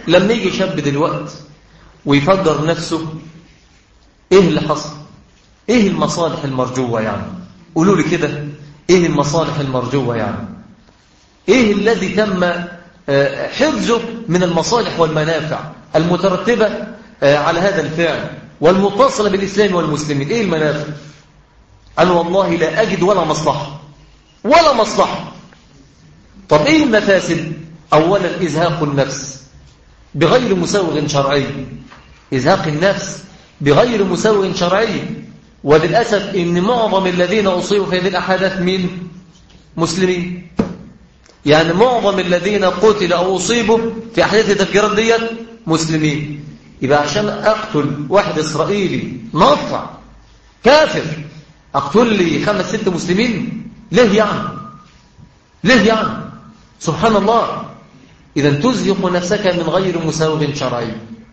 لما يجي شاب دلوقت ويفجر نفسه ايه اللي حصل ايه المصالح المرجوة يعني قولوا لي كده ايه المصالح المرجوة يعني ايه الذي تم حفظه من المصالح والمنافع المترتبة على هذا الفعل والمتصلة بالإسلام والمسلمين ايه المنافع أنا والله لا أجد ولا مصلحة ولا مصلحة طب ايه المفاسد اولا ازهاق النفس بغير مسوغ شرعي ازهاق النفس بغير مسوغ شرعي وللاسف ان معظم الذين اصيبوا في هذه الاحاديث من مسلمين يعني معظم الذين قتل او اصيبوا في احاديث التفجيرات ديت مسلمين يبقى عشان اقتل واحد اسرائيلي نطع كافر اقتل لي خمس ست مسلمين ليه يعني ليه يعني سبحان الله إذا تزهق نفسك من غير مساوغ شرعي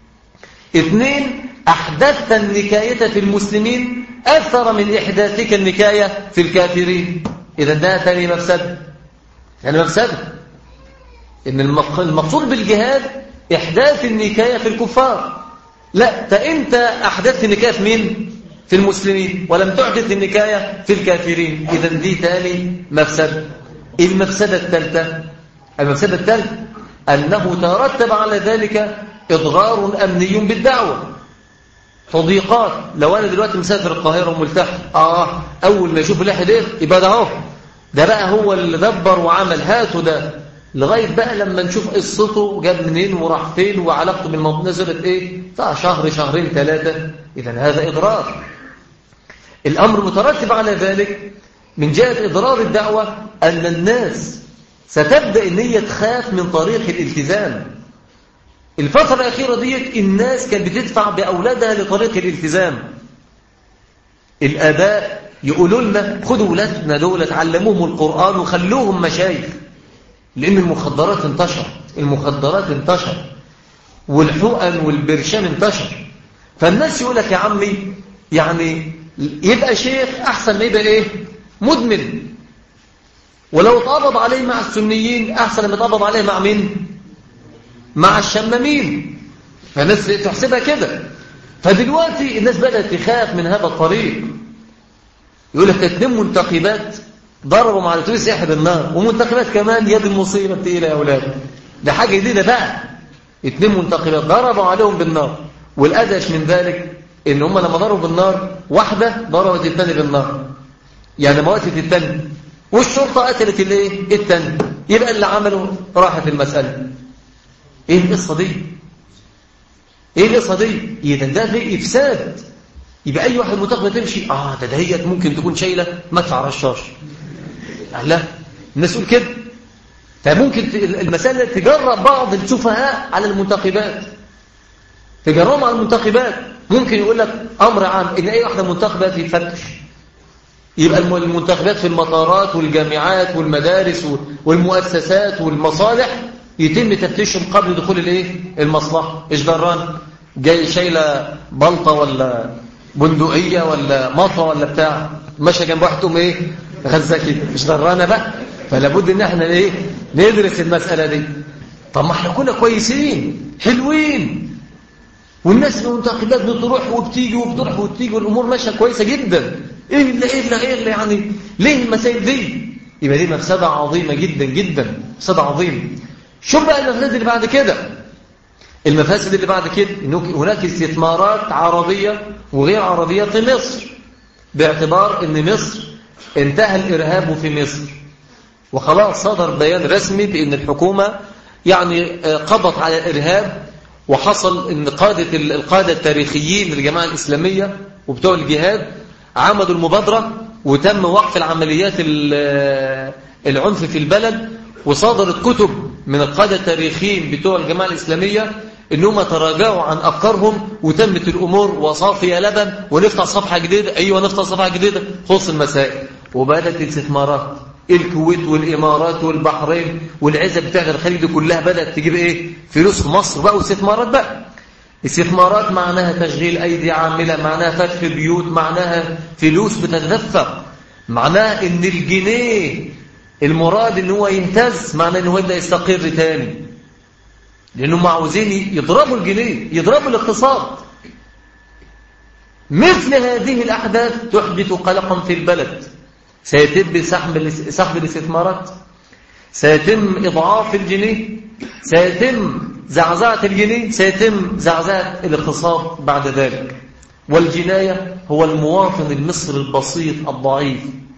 اثنين أحدثت النكاية في المسلمين أكثر من إحداثك النكاية في الكافرين إذا ده ثاني مفسد يعني مفسد إن المقصود بالجهاد إحداث النكاية في الكفار لا أنت أحدثت النكاية في مين؟ في المسلمين ولم تحدث النكاية في الكافرين إذا دي ثاني مفسد المفسدة الثالثة المفسدة الثالثة أنه ترتب على ذلك إضغار أمني بالدعوة تضييقات لو أنا دلوقتي مسافر القاهرة وملتحي آه أول ما يشوف اللحية دي يبقى ده اهو ده بقى هو اللي دبر وعمل هاته ده لغاية بقى لما نشوف قصته جاب منين وراح فين وعلاقته بالموضوع نزلت ايه طيب شهر شهرين ثلاثة إذا هذا إضرار الأمر مترتب على ذلك من جهة إضرار الدعوة أن الناس ستبدأ ان هي تخاف من طريق الالتزام الفترة الأخيرة ديت الناس كانت بتدفع بأولادها لطريق الالتزام الآباء يقولوا لنا خدوا ولادنا دول تعلموهم القرآن وخلوهم مشايخ لأن المخدرات انتشر المخدرات انتشر والحقن والبرشام انتشر فالناس يقول لك يا عمي يعني يبقى شيخ أحسن ما يبقى إيه مدمن ولو اتقبض عليه مع السنيين أحسن ما اتقبض عليه مع مين مع الشمامين فالناس تحسبها كده فدلوقتي الناس بدأت تخاف من هذا الطريق يقول لك اتنين منتخبات ضربوا مع الاتوبيس يحد النار ومنتخبات كمان يد المصيبة تقيلة يا أولاد ده حاجة جديدة بقى اتنين منتخبات ضربوا عليهم بالنار والأدهش من ذلك إن هم لما ضربوا بالنار واحدة ضربت الثاني بالنار يعني موتت الثاني والشرطة قتلت الايه الثاني يبقى اللي عمله راحت المسألة ايه القصة دي ايه القصة دي اذا ده في افساد يبقى اي واحد متقبل تمشي اه ده دهيت ممكن تكون شايله مدفع رشاش لا الناس تقول كده فممكن المسألة تجرب بعض السفهاء على المنتخبات تجربهم على المنتخبات ممكن يقول لك امر عام ان اي واحده منتخبات يفتش يبقى المنتخبات في المطارات والجامعات والمدارس والمؤسسات والمصالح يتم تفتيشهم قبل دخول الايه المصلحه ايش دران جاي شايله بلطه ولا بندقيه ولا مطوه ولا بتاع ماشيه جنب واحد تقوم ايه غزه كده ايش درانا بقى فلا بد ان احنا ايه ندرس المساله دي طب ما احنا كنا كويسين حلوين والناس المنتخبات بتروح وبتيجي وبتروح وبتيجي والامور ماشيه كويسه جدا ايه اللي ايه اللي ايه اللي يعني ليه المسائل دي يبقى دي مفسده عظيمه جدا جدا مفسده عظيمه شوف بقى المفاسد اللي بعد كده المفاسد اللي بعد كده انه هناك استثمارات عربيه وغير عربيه في مصر باعتبار ان مصر انتهى الارهاب في مصر وخلاص صدر بيان رسمي بان الحكومه يعني قضت على الارهاب وحصل ان قادة القادة التاريخيين للجماعة الإسلامية وبتوع الجهاد عملوا المبادرة وتم وقف العمليات العنف في البلد وصدرت كتب من القادة التاريخيين بتوع الجماعة الإسلامية انهم تراجعوا عن أفكارهم وتمت الأمور وصافي لبن ونفتح صفحة جديدة أيوة نفتح صفحة جديدة خص المسائل وبدأت الاستثمارات الكويت والإمارات والبحرين والعزة بتاعت الخليج دي كلها بدأت تجيب إيه فلوس في مصر بقى واستثمارات بقى استثمارات معناها تشغيل أيدي عاملة معناها فتح بيوت معناها فلوس بتتدفق معناها إن الجنيه المراد إن هو يهتز معناه إن هو يبدأ يستقر تاني لأنهم عاوزين يضربوا الجنيه يضربوا الاقتصاد مثل هذه الأحداث تحدث قلقا في البلد سيتم سحب سحب الاستثمارات سيتم إضعاف الجنيه سيتم زعزعة الجنيه سيتم زعزعة الاقتصاد بعد ذلك والجناية هو المواطن المصري البسيط الضعيف